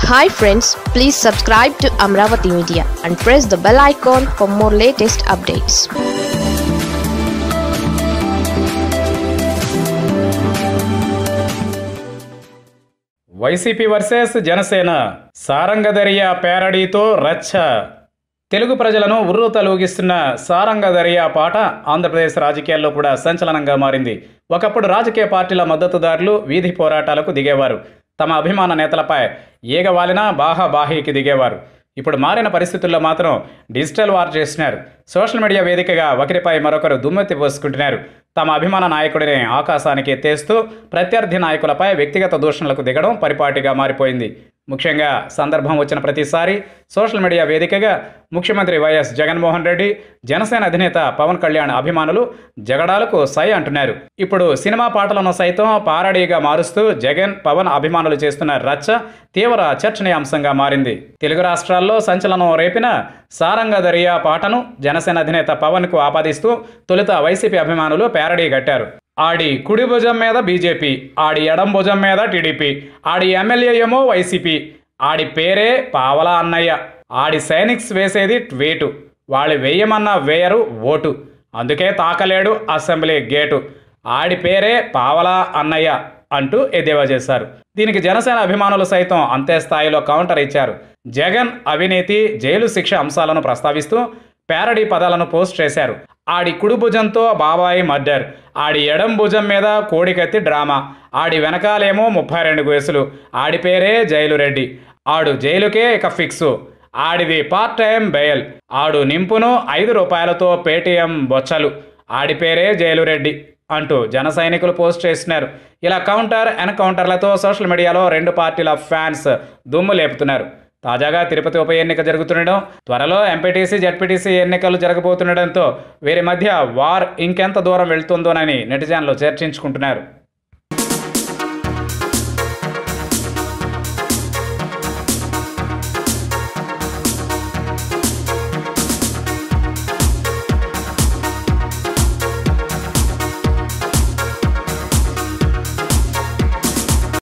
hi friends please subscribe to Amaravati media and press the bell icon for more latest updates YCP versus Janasena Sarangadariya పేరడీతో రచ్చ తెలుగు ప్రజలను ఉర్రు తలూగిస్తున్న సారంగదరియా పాట ఆంధ్రప్రదేశ్ రాజకీయాల్లో కూడా సంచలనంగా మారింది ఒకప్పుడు రాజకీయ పార్టీల మద్దతుదారులు వీధి పోరాటాలకు దిగేవారు తమ అభిమాన నేతలపై ఈగవాలిన బాహాబాహీకి దిగేవారు ఇప్పుడు మారిన పరిస్థితుల్లో మాత్రం డిజిటల్ వార్ చేస్తున్నారు సోషల్ మీడియా వేదికగా ఒకరిపై మరొకరు దుమ్మెత్తి పోసుకుంటున్నారు తమ అభిమాన నాయకుడిని ఆకాశానికి ఎత్తేస్తూ ప్రత్యర్థి నాయకులపై వ్యక్తిగత దూషణలకు దిగడం పరిపాటిగా మారిపోయింది ముఖ్యంగా సందర్భం వచ్చిన ప్రతిసారి సోషల్ మీడియా వేదికగా ముఖ్యమంత్రి వైఎస్ జగన్మోహన్ రెడ్డి జనసేన అధినేత పవన్ కళ్యాణ్ అభిమానులు జగడాలకు సై అంటున్నారు ఇప్పుడు సినిమా పాటలను సైతం పారడీగా మారుస్తూ జగన్ పవన్ అభిమానులు చేస్తున్న రచ్చ తీవ్ర చర్చనీయాంశంగా మారింది తెలుగు రాష్ట్రాల్లో సంచలనం రేపిన సారంగదరియా పాటను జనసేన అధినేత పవన్కు ఆపాదిస్తూ తొలుత వైసీపీ అభిమానులు పేరడీ కట్టారు ఆడి కుడి భుజం మీద బీజేపీ ఆడి ఎడం భుజం మీద టీడీపీ ఆడి ఎమ్మెల్యే ఏమో వైసీపీ ఆడి పేరే పావలా అన్నయ్య ఆడి సైనిక్స్ వేసేది ట్వేటు వాళ్ళు వేయమన్న వేయరు ఓటు అందుకే తాకలేడు అసెంబ్లీ గేటు ఆడి పేరే పావలా అన్నయ్య అంటూ ఎద్దేవా చేశారు దీనికి జనసేన అభిమానులు సైతం అంతే స్థాయిలో కౌంటర్ ఇచ్చారు జగన్ అవినీతి జైలు శిక్ష అంశాలను ప్రస్తావిస్తూ పేరడీ పదాలను పోస్ట్ చేశారు ఆడి కుడి భుజంతో బాబాయి మర్డర్ ఆడి ఎడం భుజం మీద కోడికత్తి డ్రామా ఆడి వెనకాలేమో ముప్పై రెండు కేసులు ఆడి పేరే జైలు రెడ్డి ఆడు జైలుకే ఇక ఫిక్సు ఆడిది పార్ట్ టైం బెయిల్ ఆడు నింపును ఐదు రూపాయలతో పేటీఎం బొచ్చలు ఆడి పేరే జైలు రెడ్డి అంటూ జన సైనికులు పోస్ట్ చేస్తున్నారు ఇలా కౌంటర్ ఎన్కౌంటర్లతో సోషల్ మీడియాలో రెండు పార్టీల ఫ్యాన్స్ దుమ్ము లేపుతున్నారు తాజాగా తిరుపతి ఉప ఎన్నిక జరుగుతుండడం త్వరలో ఎంపీటీసీ జడ్పీటీసీ ఎన్నికలు జరగబోతుండడంతో వీరి మధ్య వార్ ఇంకెంత దూరం వెళ్తుందోనని నెటిజన్లు చర్చించుకుంటున్నారు